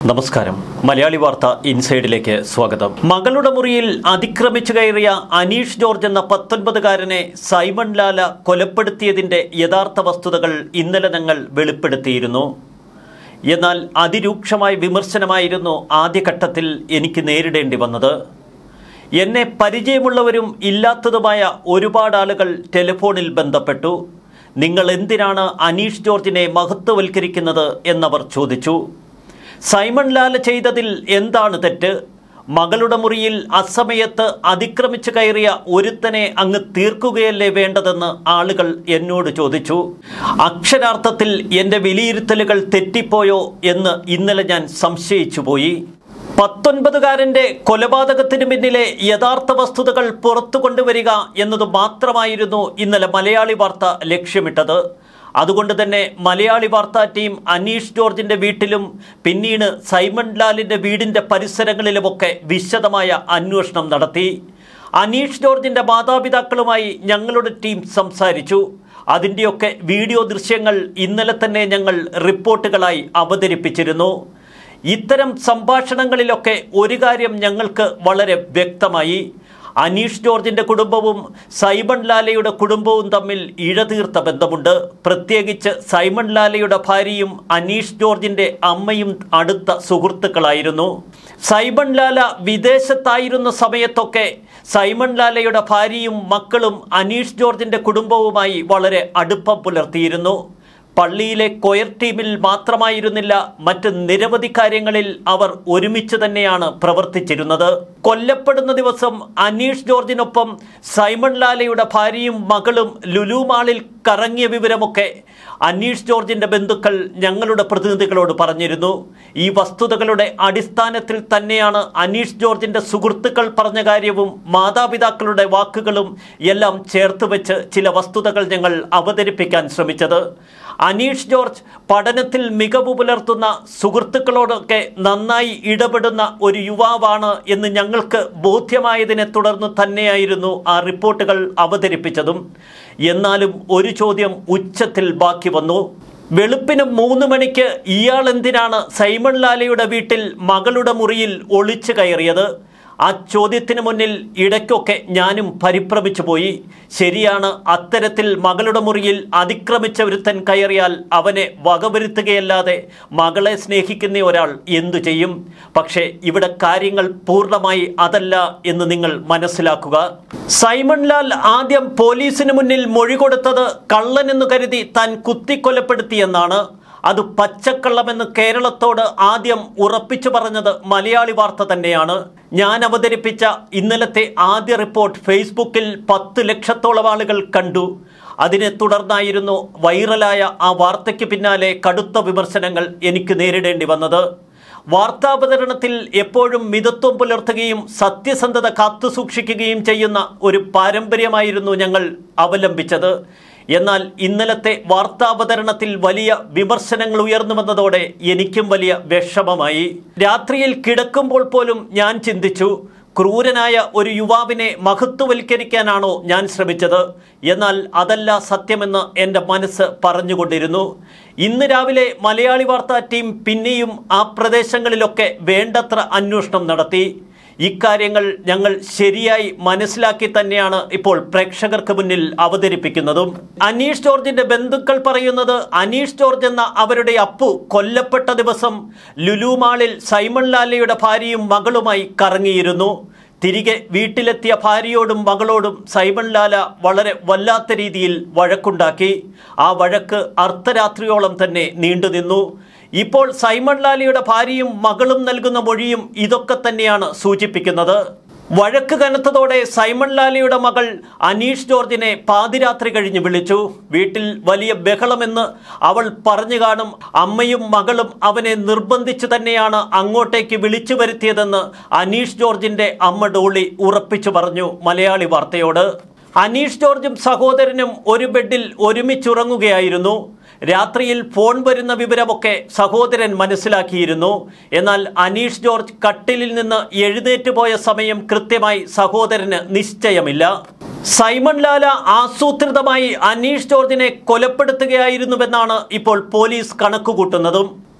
നമസ്കാരം മലയാളി വാർത്ത ഇൻസൈഡിലേക്ക് സ്വാഗതം മകളുടെ മുറിയിൽ അതിക്രമിച്ചു കയറിയ അനീഷ് ജോർജ് എന്ന പത്തൊൻപതുകാരനെ സൈമൺ ലാല കൊലപ്പെടുത്തിയതിന്റെ യഥാർത്ഥ വസ്തുതകൾ ഇന്നലെ ഞങ്ങൾ വെളിപ്പെടുത്തിയിരുന്നു എന്നാൽ അതിരൂക്ഷമായ വിമർശനമായിരുന്നു ആദ്യഘട്ടത്തിൽ എനിക്ക് നേരിടേണ്ടി വന്നത് എന്നെ പരിചയമുള്ളവരും ഇല്ലാത്തതുമായ ഒരുപാട് ആളുകൾ ടെലിഫോണിൽ ബന്ധപ്പെട്ടു നിങ്ങൾ എന്തിനാണ് അനീഷ് ജോർജിനെ മഹത്വവൽക്കരിക്കുന്നത് എന്നവർ ചോദിച്ചു സൈമൺ ലാല ചെയ്തതിൽ എന്താണ് തെറ്റ് മകളുടെ മുറിയിൽ അസമയത്ത് അതിക്രമിച്ചു കയറിയ ഒരുത്തനെ അങ്ങ് തീർക്കുകയല്ലേ വേണ്ടതെന്ന് ആളുകൾ എന്നോട് ചോദിച്ചു അക്ഷരാർത്ഥത്തിൽ എൻ്റെ വിലയിരുത്തലുകൾ തെറ്റിപ്പോയോ എന്ന് ഇന്നലെ ഞാൻ സംശയിച്ചു പോയി പത്തൊൻപതുകാരന്റെ കൊലപാതകത്തിന് പിന്നിലെ യഥാർത്ഥ വസ്തുതകൾ പുറത്തു കൊണ്ടുവരിക എന്നത് മാത്രമായിരുന്നു ഇന്നലെ മലയാളി വാർത്ത ലക്ഷ്യമിട്ടത് അതുകൊണ്ട് തന്നെ മലയാളി വാർത്താ ടീം അനീഷ് ജോർജിന്റെ വീട്ടിലും പിന്നീട് സൈമൺ ലാലിന്റെ വീടിന്റെ പരിസരങ്ങളിലുമൊക്കെ വിശദമായ അന്വേഷണം നടത്തി അനീഷ് ജോർജിന്റെ മാതാപിതാക്കളുമായി ഞങ്ങളുടെ ടീം സംസാരിച്ചു അതിൻ്റെയൊക്കെ വീഡിയോ ദൃശ്യങ്ങൾ ഇന്നലെ തന്നെ ഞങ്ങൾ റിപ്പോർട്ടുകളായി അവതരിപ്പിച്ചിരുന്നു ഇത്തരം സംഭാഷണങ്ങളിലൊക്കെ ഒരു കാര്യം ഞങ്ങൾക്ക് വളരെ വ്യക്തമായി അനീഷ് ജോർജിന്റെ കുടുംബവും സൈമൺ ലാലയുടെ കുടുംബവും തമ്മിൽ ഇഴതീർത്ത ബന്ധമുണ്ട് പ്രത്യേകിച്ച് സൈമൺ ലാലയുടെ ഭാര്യയും അനീഷ് ജോർജിന്റെ അമ്മയും അടുത്ത സുഹൃത്തുക്കളായിരുന്നു സൈമൺ ലാല വിദേശത്തായിരുന്ന സമയത്തൊക്കെ സൈമൺ ലാലയുടെ ഭാര്യയും മക്കളും അനീഷ് ജോർജിന്റെ കുടുംബവുമായി വളരെ അടുപ്പം പുലർത്തിയിരുന്നു പള്ളിയിലെ കൊയർ ടീമിൽ മാത്രമായിരുന്നില്ല മറ്റ് നിരവധി കാര്യങ്ങളിൽ അവർ ഒരുമിച്ച് തന്നെയാണ് പ്രവർത്തിച്ചിരുന്നത് കൊല്ലപ്പെടുന്ന ദിവസം അനീഷ് ജോർജിനൊപ്പം സൈമൺ ലാലയുടെ ഭാര്യയും മകളും ലുലു മാളിൽ കറങ്ങിയ വിവരമൊക്കെ അനീഷ് ജോർജിന്റെ ബന്ധുക്കൾ ഞങ്ങളുടെ പ്രതിനിധികളോട് പറഞ്ഞിരുന്നു ഈ വസ്തുതകളുടെ അടിസ്ഥാനത്തിൽ തന്നെയാണ് അനീഷ് ജോർജിന്റെ സുഹൃത്തുക്കൾ പറഞ്ഞ കാര്യവും മാതാപിതാക്കളുടെ വാക്കുകളും എല്ലാം ചേർത്ത് വെച്ച് ചില വസ്തുതകൾ ഞങ്ങൾ അവതരിപ്പിക്കാൻ ശ്രമിച്ചത് അനീഷ് ജോർജ് പഠനത്തിൽ മികവ് പുലർത്തുന്ന സുഹൃത്തുക്കളോടൊക്കെ നന്നായി ഇടപെടുന്ന ഒരു യുവാവാണ് എന്ന് ഞങ്ങൾക്ക് ബോധ്യമായതിനെ തുടർന്ന് തന്നെയായിരുന്നു ആ റിപ്പോർട്ടുകൾ അവതരിപ്പിച്ചതും എന്നാലും ഒരു ചോദ്യം ഉച്ചത്തിൽ ബാക്കി വന്നു വെളുപ്പിന് മൂന്ന് മണിക്ക് ഇയാൾ എന്തിനാണ് സൈമൺ ലാലയുടെ വീട്ടിൽ മകളുടെ മുറിയിൽ ഒളിച്ചു കയറിയത് ആ ചോദ്യത്തിന് മുന്നിൽ ഇടയ്ക്കൊക്കെ ഞാനും പരിഭ്രമിച്ചു പോയി ശരിയാണ് അത്തരത്തിൽ മകളുടെ മുറിയിൽ അതിക്രമിച്ച ഒരുത്തൻ കയറിയാൽ അവനെ വകവരുത്തുകയല്ലാതെ മകളെ സ്നേഹിക്കുന്ന ഒരാൾ എന്തു ചെയ്യും പക്ഷേ ഇവിടെ കാര്യങ്ങൾ പൂർണ്ണമായി അതല്ല എന്ന് നിങ്ങൾ മനസ്സിലാക്കുക സൈമൺ ലാൽ ആദ്യം പോലീസിന് മുന്നിൽ മൊഴി കൊടുത്തത് കള്ളനെന്ന് കരുതി താൻ കുത്തിക്കൊലപ്പെടുത്തിയെന്നാണ് അത് പച്ചക്കള്ളമെന്ന് കേരളത്തോട് ആദ്യം ഉറപ്പിച്ചു പറഞ്ഞത് മലയാളി വാർത്ത തന്നെയാണ് ഞാൻ അവതരിപ്പിച്ച ഇന്നലത്തെ ആദ്യ റിപ്പോർട്ട് ഫേസ്ബുക്കിൽ പത്ത് ലക്ഷത്തോളം ആളുകൾ കണ്ടു അതിനെ തുടർന്നായിരുന്നു വൈറലായ ആ വാർത്തയ്ക്ക് പിന്നാലെ കടുത്ത വിമർശനങ്ങൾ എനിക്ക് നേരിടേണ്ടി വന്നത് വാർത്താവതരണത്തിൽ എപ്പോഴും മിതത്വം പുലർത്തുകയും സത്യസന്ധത കാത്തുസൂക്ഷിക്കുകയും ചെയ്യുന്ന ഒരു പാരമ്പര്യമായിരുന്നു ഞങ്ങൾ അവലംബിച്ചത് എന്നാൽ ഇന്നലത്തെ വാർത്താവതരണത്തിൽ വലിയ വിമർശനങ്ങൾ ഉയർന്നു വന്നതോടെ എനിക്കും വലിയ വിഷമമായി രാത്രിയിൽ കിടക്കുമ്പോൾ പോലും ഞാൻ ചിന്തിച്ചു ക്രൂരനായ ഒരു യുവാവിനെ മഹത്വവൽക്കരിക്കാനാണോ ഞാൻ ശ്രമിച്ചത് എന്നാൽ അതല്ല സത്യമെന്ന് എൻ്റെ മനസ്സ് പറഞ്ഞുകൊണ്ടിരുന്നു ഇന്ന് രാവിലെ മലയാളി വാർത്താ ടീം പിന്നെയും ആ പ്രദേശങ്ങളിലൊക്കെ വേണ്ടത്ര അന്വേഷണം നടത്തി ഇക്കാര്യങ്ങൾ ഞങ്ങൾ ശരിയായി മനസ്സിലാക്കി തന്നെയാണ് ഇപ്പോൾ പ്രേക്ഷകർക്ക് മുന്നിൽ അവതരിപ്പിക്കുന്നതും അനീഷ് ജോർജിന്റെ ബന്ധുക്കൾ പറയുന്നത് അനീഷ് ജോർജ് എന്ന അവരുടെ അപ്പു കൊല്ലപ്പെട്ട ദിവസം ലുലു മാളിൽ സൈമൺ ലാലയുടെ ഭാര്യയും മകളുമായി കറങ്ങിയിരുന്നു തിരികെ വീട്ടിലെത്തിയ ഭാര്യയോടും മകളോടും സൈമൺ ലാല വളരെ വല്ലാത്ത രീതിയിൽ വഴക്കുണ്ടാക്കി ആ വഴക്ക് അർദ്ധരാത്രിയോളം തന്നെ നീണ്ടുനിന്നു ഇപ്പോൾ സൈമൺ ലാലയുടെ ഭാര്യയും മകളും നൽകുന്ന മൊഴിയും ഇതൊക്കെ തന്നെയാണ് സൂചിപ്പിക്കുന്നത് വഴക്ക് കനത്തതോടെ സൈമൺ ലാലയുടെ മകൾ അനീഷ് ജോർജിനെ പാതിരാത്രി കഴിഞ്ഞ് വിളിച്ചു വീട്ടിൽ വലിയ ബഹളമെന്ന് അവൾ പറഞ്ഞു കാണും അമ്മയും മകളും അവനെ നിർബന്ധിച്ചു തന്നെയാണ് അങ്ങോട്ടേക്ക് വിളിച്ചു വരുത്തിയതെന്ന് അനീഷ് ജോർജിന്റെ അമ്മ ഡോളി ഉറപ്പിച്ചു പറഞ്ഞു മലയാളി വാർത്തയോട് അനീഷ് ജോർജും സഹോദരനും ഒരു ബെഡിൽ ഒരുമിച്ചുറങ്ങുകയായിരുന്നു രാത്രിയിൽ ഫോൺ വരുന്ന വിവരമൊക്കെ സഹോദരൻ മനസ്സിലാക്കിയിരുന്നു എന്നാൽ അനീഷ് ജോർജ് കട്ടിലിൽ നിന്ന് എഴുന്നേറ്റ് പോയ സമയം കൃത്യമായി സഹോദരന് നിശ്ചയമില്ല സൈമൺ ലാല ആസൂത്രിതമായി അനീഷ് ജോർജിനെ കൊലപ്പെടുത്തുകയായിരുന്നുവെന്നാണ് ഇപ്പോൾ പോലീസ് കണക്കുകൂട്ടുന്നതും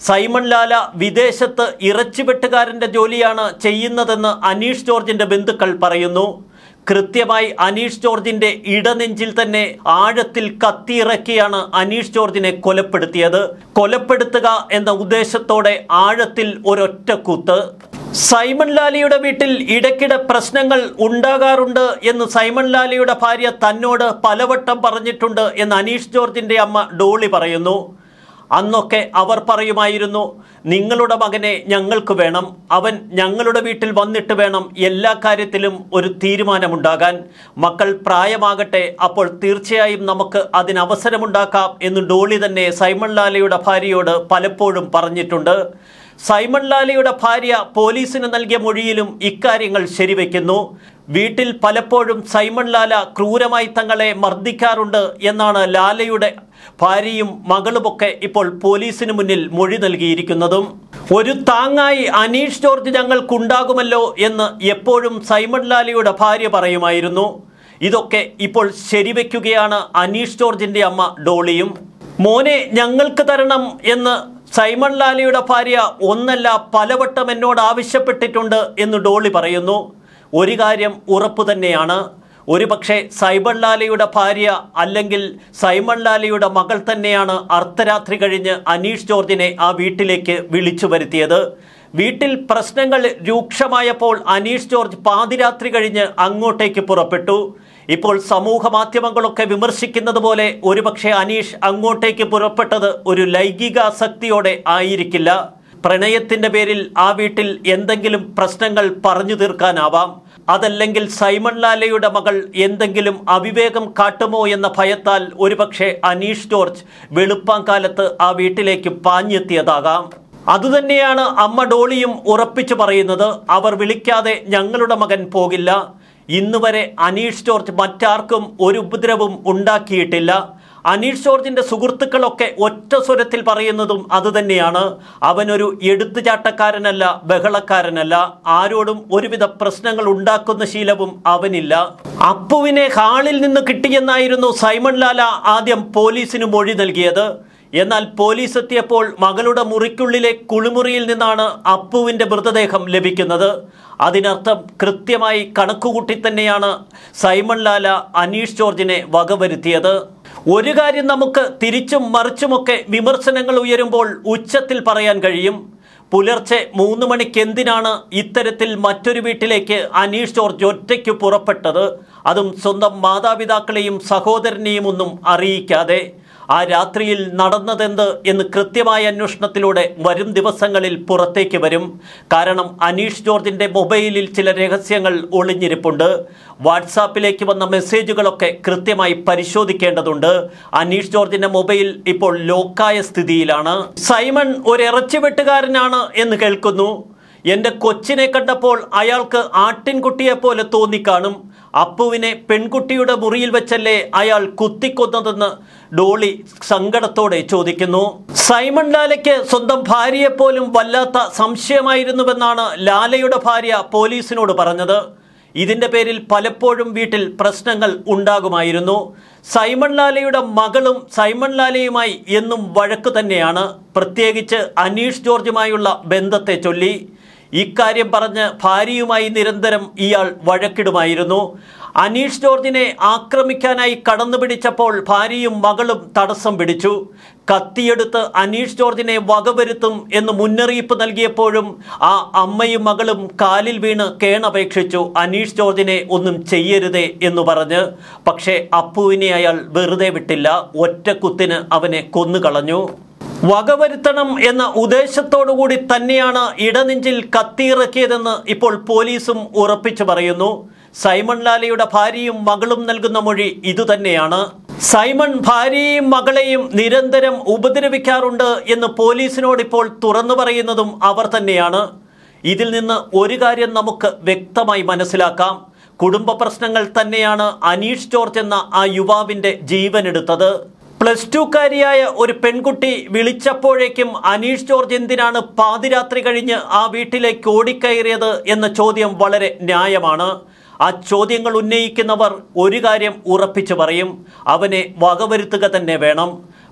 സൈമൺ ലാല വിദേശത്ത് ഇറച്ചിവെട്ടുകാരന്റെ ജോലിയാണ് ചെയ്യുന്നതെന്ന് അനീഷ് ജോർജിന്റെ ബന്ധുക്കൾ പറയുന്നു കൃത്യമായി അനീഷ് ജോർജിന്റെ ഇടനെഞ്ചിൽ തന്നെ ആഴത്തിൽ കത്തിയിറക്കിയാണ് അനീഷ് ജോർജിനെ കൊലപ്പെടുത്തിയത് കൊലപ്പെടുത്തുക എന്ന ഉദ്ദേശത്തോടെ ആഴത്തിൽ ഒരൊറ്റ കുത്ത് സൈമൺ ലാലിയുടെ വീട്ടിൽ ഇടയ്ക്കിടെ പ്രശ്നങ്ങൾ ഉണ്ടാകാറുണ്ട് എന്ന് സൈമൺ ലാലിയുടെ ഭാര്യ തന്നോട് പലവട്ടം പറഞ്ഞിട്ടുണ്ട് എന്ന് അനീഷ് ജോർജിന്റെ അമ്മ ഡോളി പറയുന്നു അന്നൊക്കെ അവർ പറയുമായിരുന്നു നിങ്ങളുടെ മകനെ ഞങ്ങൾക്ക് വേണം അവൻ ഞങ്ങളുടെ വീട്ടിൽ വന്നിട്ട് വേണം എല്ലാ കാര്യത്തിലും ഒരു തീരുമാനമുണ്ടാകാൻ മക്കൾ പ്രായമാകട്ടെ അപ്പോൾ തീർച്ചയായും നമുക്ക് അതിന് അവസരമുണ്ടാക്കാം എന്ന് ഡോളി തന്നെ സൈമൺ ലാലയുടെ ഭാര്യയോട് പലപ്പോഴും പറഞ്ഞിട്ടുണ്ട് സൈമൺ ലാലയുടെ ഭാര്യ പോലീസിന് നൽകിയ മൊഴിയിലും ഇക്കാര്യങ്ങൾ ശരിവെക്കുന്നു വീട്ടിൽ പലപ്പോഴും സൈമൺ ലാല ക്രൂരമായി തങ്ങളെ മർദ്ദിക്കാറുണ്ട് എന്നാണ് ലാലയുടെ ഭാര്യയും മകളുമൊക്കെ ഇപ്പോൾ പോലീസിന് മുന്നിൽ മൊഴി നൽകിയിരിക്കുന്നതും ഒരു താങ്ങായി അനീഷ് ജോർജ് ഞങ്ങൾക്കുണ്ടാകുമല്ലോ എന്ന് എപ്പോഴും സൈമൺ ലാലയുടെ ഭാര്യ പറയുമായിരുന്നു ഇതൊക്കെ ഇപ്പോൾ ശരിവെക്കുകയാണ് അനീഷ് ജോർജിന്റെ അമ്മ ഡോളിയും മോനെ ഞങ്ങൾക്ക് തരണം എന്ന് സൈമൺ ലാലയുടെ ഭാര്യ ഒന്നല്ല പലവട്ടം എന്നോട് ആവശ്യപ്പെട്ടിട്ടുണ്ട് എന്ന് ഡോളി പറയുന്നു ഒരു കാര്യം ഉറപ്പു തന്നെയാണ് ഒരുപക്ഷെ സൈമൺ ലാലയുടെ ഭാര്യ അല്ലെങ്കിൽ സൈമൺ ലാലയുടെ മകൾ തന്നെയാണ് അർദ്ധരാത്രി കഴിഞ്ഞ് അനീഷ് ജോർജിനെ ആ വീട്ടിലേക്ക് വിളിച്ചു വരുത്തിയത് വീട്ടിൽ പ്രശ്നങ്ങൾ രൂക്ഷമായപ്പോൾ അനീഷ് ജോർജ് പാതിരാത്രി കഴിഞ്ഞ് അങ്ങോട്ടേക്ക് പുറപ്പെട്ടു ഇപ്പോൾ സമൂഹ മാധ്യമങ്ങളൊക്കെ വിമർശിക്കുന്നത് പോലെ ഒരുപക്ഷെ അനീഷ് അങ്ങോട്ടേക്ക് പുറപ്പെട്ടത് ഒരു ലൈംഗികാസക്തിയോടെ ആയിരിക്കില്ല പ്രണയത്തിന്റെ പേരിൽ ആ വീട്ടിൽ എന്തെങ്കിലും പ്രശ്നങ്ങൾ പറഞ്ഞു തീർക്കാനാവാം അതല്ലെങ്കിൽ സൈമൺ ലാലയുടെ മകൾ എന്തെങ്കിലും അവിവേകം കാട്ടുമോ എന്ന ഭയത്താൽ ഒരുപക്ഷെ അനീഷ് ജോർജ് വെളുപ്പാങ്കാലത്ത് ആ വീട്ടിലേക്ക് പാഞ്ഞെത്തിയതാകാം അതുതന്നെയാണ് അമ്മ ഡോളിയും ഉറപ്പിച്ചു പറയുന്നത് അവർ വിളിക്കാതെ ഞങ്ങളുടെ മകൻ പോകില്ല ഇന്നുവരെ അനീഷ് ജോർജ് മറ്റാർക്കും ഒരു ഉപദ്രവവും ഉണ്ടാക്കിയിട്ടില്ല അനീഷ് ജോർജിന്റെ സുഹൃത്തുക്കളൊക്കെ ഒറ്റ സ്വരത്തിൽ പറയുന്നതും അതുതന്നെയാണ് അവനൊരു എടുത്തുചാട്ടക്കാരനല്ല ബഹളക്കാരനല്ല ആരോടും ഒരുവിധ പ്രശ്നങ്ങൾ ഉണ്ടാക്കുന്ന ശീലവും അവനില്ല അപ്പുവിനെ ഹാളിൽ നിന്ന് കിട്ടിയെന്നായിരുന്നു സൈമൺ ലാല ആദ്യം പോലീസിന് മൊഴി നൽകിയത് എന്നാൽ പോലീസ് എത്തിയപ്പോൾ മകളുടെ മുറിക്കുള്ളിലെ കുളിമുറിയിൽ നിന്നാണ് അപ്പുവിന്റെ മൃതദേഹം ലഭിക്കുന്നത് അതിനർത്ഥം കൃത്യമായി കണക്കുകൂട്ടി തന്നെയാണ് സൈമൺ ലാല അനീഷ് ജോർജിനെ വകവരുത്തിയത് ഒരു കാര്യം നമുക്ക് തിരിച്ചും മറിച്ചുമൊക്കെ വിമർശനങ്ങൾ ഉയരുമ്പോൾ ഉച്ചത്തിൽ പറയാൻ കഴിയും പുലർച്ചെ മൂന്ന് മണിക്ക് എന്തിനാണ് ഇത്തരത്തിൽ മറ്റൊരു വീട്ടിലേക്ക് അനീഷ് ജോർജ് ഒറ്റയ്ക്ക് പുറപ്പെട്ടത് അതും സ്വന്തം മാതാപിതാക്കളെയും സഹോദരനെയും ഒന്നും അറിയിക്കാതെ ആ രാത്രിയിൽ നടന്നതെന്ത് എന്ന് കൃത്യമായ അന്വേഷണത്തിലൂടെ വരും ദിവസങ്ങളിൽ പുറത്തേക്ക് വരും കാരണം അനീഷ് ജോർജിന്റെ മൊബൈലിൽ ചില രഹസ്യങ്ങൾ ഒളിഞ്ഞിരിപ്പുണ്ട് വാട്സാപ്പിലേക്ക് വന്ന മെസ്സേജുകളൊക്കെ കൃത്യമായി പരിശോധിക്കേണ്ടതുണ്ട് അനീഷ് ജോർജിന്റെ മൊബൈൽ ഇപ്പോൾ ലോക്കായ സ്ഥിതിയിലാണ് സൈമൺ ഒരു ഇറച്ചിവെട്ടുകാരനാണ് എന്ന് കേൾക്കുന്നു എന്റെ കൊച്ചിനെ കണ്ടപ്പോൾ അയാൾക്ക് ആട്ടിൻകുട്ടിയെ പോലെ തോന്നിക്കാണും അപ്പുവിനെ പെൺകുട്ടിയുടെ മുറിയിൽ വെച്ചല്ലേ അയാൾ കുത്തിക്കൊന്നതെന്ന് ഡോളി സങ്കടത്തോടെ ചോദിക്കുന്നു സൈമൺ ലാലയ്ക്ക് സ്വന്തം ഭാര്യയെപ്പോലും വല്ലാത്ത സംശയമായിരുന്നുവെന്നാണ് ലാലയുടെ ഭാര്യ പോലീസിനോട് പറഞ്ഞത് ഇതിന്റെ പേരിൽ പലപ്പോഴും വീട്ടിൽ പ്രശ്നങ്ങൾ ഉണ്ടാകുമായിരുന്നു സൈമൺ ലാലയുടെ മകളും സൈമൺ ലാലയുമായി എന്നും വഴക്ക് തന്നെയാണ് പ്രത്യേകിച്ച് അനീഷ് ജോർജുമായുള്ള ബന്ധത്തെ ചൊല്ലി ഇക്കാര്യം പറഞ്ഞ് ഭാര്യയുമായി നിരന്തരം ഇയാൾ വഴക്കിടുമായിരുന്നു അനീഷ് ജോർജിനെ ആക്രമിക്കാനായി കടന്നു പിടിച്ചപ്പോൾ ഭാര്യയും മകളും തടസ്സം പിടിച്ചു കത്തിയെടുത്ത് അനീഷ് ജോർജിനെ വകവരുത്തും എന്ന് മുന്നറിയിപ്പ് നൽകിയപ്പോഴും ആ അമ്മയും മകളും കാലിൽ വീണ് കേണപേക്ഷിച്ചു അനീഷ് ജോർജിനെ ഒന്നും ചെയ്യരുതേ എന്ന് പറഞ്ഞ് പക്ഷേ അപ്പുവിനെ അയാൾ വെറുതെ വിട്ടില്ല ഒറ്റ കുത്തിന് അവനെ കൊന്നുകളഞ്ഞു വകവരുത്തണം എന്ന ഉദ്ദേശത്തോടുകൂടി തന്നെയാണ് ഇടനെഞ്ചിൽ കത്തിയിറക്കിയതെന്ന് ഇപ്പോൾ പോലീസും ഉറപ്പിച്ചു പറയുന്നു സൈമൺ ലാലയുടെ ഭാര്യയും മകളും നൽകുന്ന മൊഴി ഇതുതന്നെയാണ് സൈമൺ ഭാര്യയെയും മകളെയും നിരന്തരം ഉപദ്രവിക്കാറുണ്ട് എന്ന് പോലീസിനോട് ഇപ്പോൾ തുറന്നു പറയുന്നതും അവർ തന്നെയാണ് ഇതിൽ നിന്ന് ഒരു കാര്യം നമുക്ക് വ്യക്തമായി മനസ്സിലാക്കാം കുടുംബ പ്രശ്നങ്ങൾ തന്നെയാണ് അനീഷ് ജോർജ് എന്ന ആ യുവാവിന്റെ ജീവനെടുത്തത് പ്ലസ് ടുക്കാരിയായ ഒരു പെൺകുട്ടി വിളിച്ചപ്പോഴേക്കും അനീഷ് ജോർജ് എന്തിനാണ് പാതിരാത്രി കഴിഞ്ഞ് ആ വീട്ടിലേക്ക് ഓടിക്കയറിയത് എന്ന ചോദ്യം വളരെ ന്യായമാണ് ആ ചോദ്യങ്ങൾ ഉന്നയിക്കുന്നവർ ഒരു കാര്യം ഉറപ്പിച്ചു പറയും അവനെ വകവരുത്തുക തന്നെ വേണം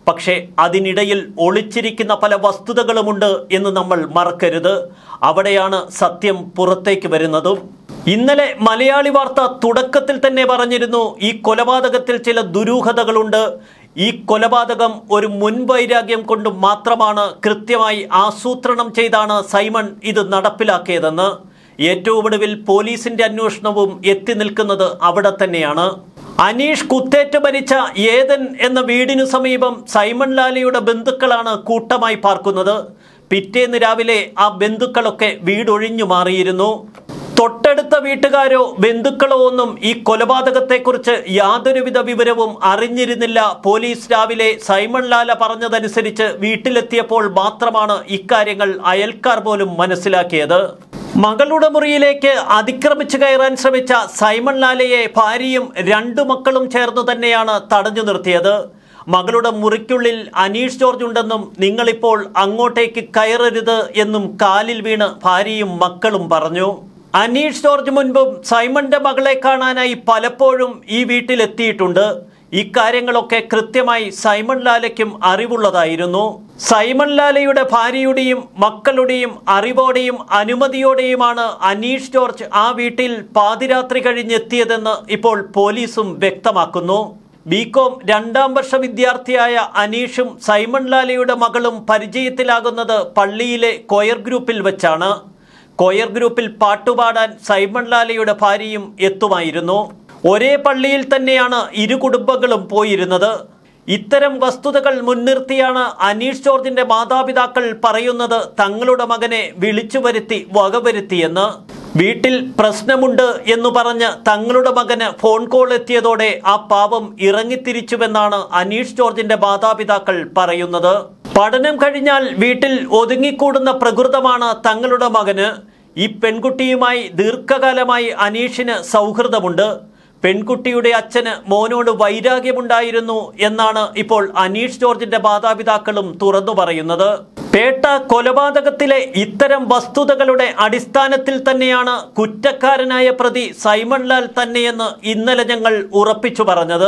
പക്ഷേ അതിനിടയിൽ ഒളിച്ചിരിക്കുന്ന പല വസ്തുതകളുമുണ്ട് എന്ന് നമ്മൾ മറക്കരുത് അവിടെയാണ് സത്യം പുറത്തേക്ക് വരുന്നതും ഇന്നലെ മലയാളി വാർത്ത തുടക്കത്തിൽ തന്നെ പറഞ്ഞിരുന്നു ഈ കൊലപാതകത്തിൽ ചില ദുരൂഹതകളുണ്ട് ഈ കൊലപാതകം ഒരു മുൻവൈരാഗ്യം കൊണ്ട് മാത്രമാണ് കൃത്യമായി ആസൂത്രണം ചെയ്താണ് സൈമൺ ഇത് നടപ്പിലാക്കിയതെന്ന് ഏറ്റവും ഒടുവിൽ പോലീസിന്റെ അന്വേഷണവും എത്തി നിൽക്കുന്നത് അവിടെ തന്നെയാണ് അനീഷ് കുത്തേറ്റ് മരിച്ച ഏതൻ എന്ന വീടിനു സമീപം സൈമൺ ലാലയുടെ ബന്ധുക്കളാണ് കൂട്ടമായി പാർക്കുന്നത് പിറ്റേന്ന് രാവിലെ ആ ബന്ധുക്കളൊക്കെ വീടൊഴിഞ്ഞു മാറിയിരുന്നു തൊട്ടടുത്ത വീട്ടുകാരോ ബന്ധുക്കളോ ഒന്നും ഈ കൊലപാതകത്തെക്കുറിച്ച് യാതൊരുവിധ വിവരവും അറിഞ്ഞിരുന്നില്ല പോലീസ് രാവിലെ സൈമൺ ലാല പറഞ്ഞതനുസരിച്ച് വീട്ടിലെത്തിയപ്പോൾ മാത്രമാണ് ഇക്കാര്യങ്ങൾ അയൽക്കാർ പോലും മനസ്സിലാക്കിയത് മകളുടെ മുറിയിലേക്ക് അതിക്രമിച്ചു കയറാൻ ശ്രമിച്ച സൈമൺ ലാലയെ ഭാര്യയും രണ്ടു മക്കളും ചേർന്ന് തന്നെയാണ് തടഞ്ഞു നിർത്തിയത് മകളുടെ മുറിക്കുള്ളിൽ അനീഷ് ജോർജ് ഉണ്ടെന്നും നിങ്ങളിപ്പോൾ അങ്ങോട്ടേക്ക് കയറരുത് എന്നും കാലിൽ വീണ് ഭാര്യയും മക്കളും പറഞ്ഞു അനീഷ് ജോർജ് മുൻപും സൈമന്റെ മകളെ കാണാനായി പലപ്പോഴും ഈ വീട്ടിലെത്തിയിട്ടുണ്ട് ഇക്കാര്യങ്ങളൊക്കെ കൃത്യമായി സൈമൺ ലാലയ്ക്കും അറിവുള്ളതായിരുന്നു സൈമൺ ലാലയുടെ ഭാര്യയുടെയും മക്കളുടെയും അറിവോടെയും അനുമതിയോടെയുമാണ് അനീഷ് ജോർജ് ആ വീട്ടിൽ പാതിരാത്രി കഴിഞ്ഞെത്തിയതെന്ന് ഇപ്പോൾ പോലീസും വ്യക്തമാക്കുന്നു ബികോം രണ്ടാം വർഷ വിദ്യാർത്ഥിയായ അനീഷും സൈമൺ ലാലയുടെ മകളും പരിചയത്തിലാകുന്നത് പള്ളിയിലെ കൊയർ ഗ്രൂപ്പിൽ വെച്ചാണ് കൊയർ ഗ്രൂപ്പിൽ പാട്ടുപാടാൻ സൈമൺ ലാലയുടെ ഭാര്യയും എത്തുമായിരുന്നു ഒരേ പള്ളിയിൽ തന്നെയാണ് ഇരു കുടുംബങ്ങളും പോയിരുന്നത് ഇത്തരം വസ്തുതകൾ മുൻനിർത്തിയാണ് അനീഷ് ജോർജിന്റെ മാതാപിതാക്കൾ പറയുന്നത് തങ്ങളുടെ മകനെ വിളിച്ചു വരുത്തി വകവരുത്തിയെന്ന് വീട്ടിൽ പ്രശ്നമുണ്ട് എന്ന് പറഞ്ഞ് തങ്ങളുടെ മകന് ഫോൺ കോൾ എത്തിയതോടെ ആ പാവം ഇറങ്ങിത്തിരിച്ചുവെന്നാണ് അനീഷ് ജോർജിന്റെ മാതാപിതാക്കൾ പറയുന്നത് പഠനം കഴിഞ്ഞാൽ വീട്ടിൽ ഒതുങ്ങിക്കൂടുന്ന പ്രകൃതമാണ് തങ്ങളുടെ മകന് ഈ പെൺകുട്ടിയുമായി ദീർഘകാലമായി അനീഷിന് സൗഹൃദമുണ്ട് പെൺകുട്ടിയുടെ അച്ഛന് മോനോട് വൈരാഗ്യമുണ്ടായിരുന്നു എന്നാണ് ഇപ്പോൾ അനീഷ് ജോർജിന്റെ മാതാപിതാക്കളും തുറന്നു പറയുന്നത് പേട്ട കൊലപാതകത്തിലെ ഇത്തരം വസ്തുതകളുടെ അടിസ്ഥാനത്തിൽ തന്നെയാണ് കുറ്റക്കാരനായ പ്രതി സൈമൺ ലാൽ തന്നെയെന്ന് ഇന്നലെ ഞങ്ങൾ ഉറപ്പിച്ചു പറഞ്ഞത്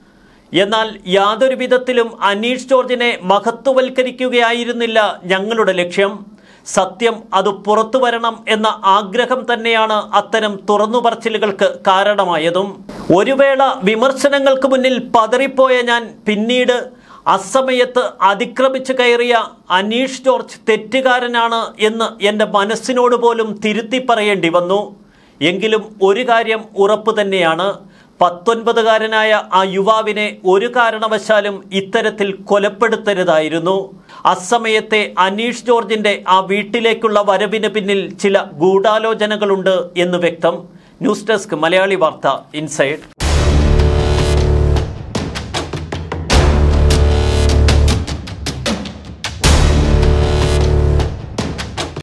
എന്നാൽ യാതൊരു വിധത്തിലും അനീഷ് ജോർജിനെ മഹത്വവൽക്കരിക്കുകയായിരുന്നില്ല ഞങ്ങളുടെ ലക്ഷ്യം സത്യം അത് പുറത്തു വരണം എന്ന ആഗ്രഹം തന്നെയാണ് അത്തരം തുറന്നു പറച്ചിലുകൾക്ക് കാരണമായതും ഒരു വേള വിമർശനങ്ങൾക്ക് മുന്നിൽ പതറിപ്പോയ ഞാൻ പിന്നീട് അസമയത്ത് അതിക്രമിച്ചു കയറിയ അനീഷ് ജോർജ് തെറ്റുകാരനാണ് എന്ന് എൻ്റെ മനസ്സിനോട് പോലും തിരുത്തി പറയേണ്ടി വന്നു എങ്കിലും ഒരു കാര്യം ഉറപ്പു തന്നെയാണ് പത്തൊൻപതുകാരനായ ആ യുവാവിനെ ഒരു കാരണവശാലും ഇത്തരത്തിൽ കൊലപ്പെടുത്തരുതായിരുന്നു അസമയത്തെ അനീഷ് ജോർജിന്റെ ആ വീട്ടിലേക്കുള്ള വരവിന് പിന്നിൽ ചില ഗൂഢാലോചനകളുണ്ട് എന്ന് വ്യക്തം ന്യൂസ് ഡെസ്ക് മലയാളി വാർത്ത ഇൻസൈഡ്